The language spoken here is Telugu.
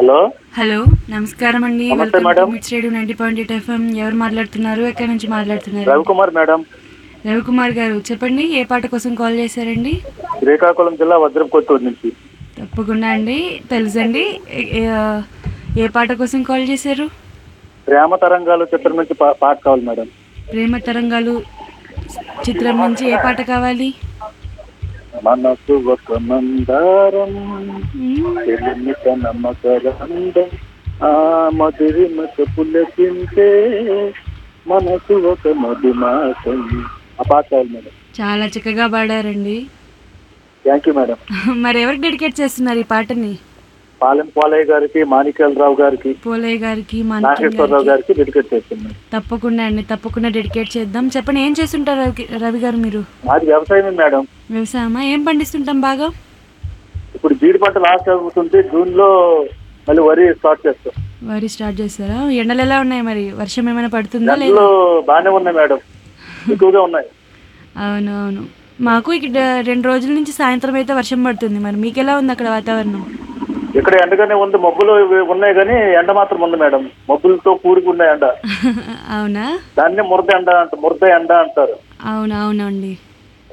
హలో హలో నమస్కారం అండి నమస్తే welcome to madam. MITS radio ninety point eight FM ఎవరు మాట్లాడుతున్నారు ఎక్కడి నుంచి మాట్లాడుతున్నారు రవికుమార్ మేడం రవికుమార్ గారు చెప్పండి ఏ పాట కోసం కాల్ చేశారండి శ్రీకాకుళం జిల్లా వజ్రం కొత్తూరు నుంచి తప్పకుండా అండి తెలుసండి ఏ- ఏ- ఏ పాట కోసం కాల్ చేశారు ప్రేమ తరంగాలు చిత్రం నుంచి పా- పాట కావాలి మేడం ప్రేమ తరంగాలు చిత్రం నుంచి ఏ పాట కావాలి మనసు ఒక మందారం మ్మ్. చెలిమిత నమ్మకరందం ఆ మధురిమత పులకింతే మనసు ఒక మధుమాసం ఆ పాట కావాలి మేడం చాలా చక్కగా పాడారండి థ్యాంక్ యూ మేడం మరి ఎవరికి డెడికేట్ చేస్తున్నారు ఈ పాటని పాలెం పోలయ్య గారికి మాణిక్యాలరావు గారికి పోలయ్య గారికి మాణిక్యం నాగేశ్వరరావు గారికి గారికి డెడికేట్ చేస్తున్నాను తప్పకుండా అండి తప్పకుండా డెడికేట్ చేద్దాం చెప్పండి ఏం చేస్తుంటారు రవి- రవి గారు మీరు నాది వ్యవసాయమే మేడం వ్యవసాయమా ఏం పండిస్తుంటాం బాగా ఇప్పుడు జీడి పంట లాస్ట్ అవుతుంది జూన్ లో మళ్ళీ వరి స్టార్ట్ చేస్తాం వరి స్టార్ట్ చేస్తారా ఎండలు ఎలా ఉన్నాయి మరి వర్షం ఏమైనా పడుతుందా లేదా ఎండలు బాగానే ఉన్నాయి మేడం ఎక్కువగా ఉన్నాయి అవును అవును మాకు ఇక్కడ రెండు రోజుల నుంచి సాయంత్రం అయితే వర్షం పడుతుంది మరి మీకు ఎలా ఉంది అక్కడ వాతావరణం ఇక్కడ ఎండగానే ఉంది మబ్బులు ఇవి ఉన్నాయి కానీ ఎండ మాత్రం ఉంది మేడం మబ్బులతో కూడుకు ఉన్నాయి ఎండ అవునా దాన్నే మురద ఎండ అంట మురద ఎండ అంటారు అవును అవునండి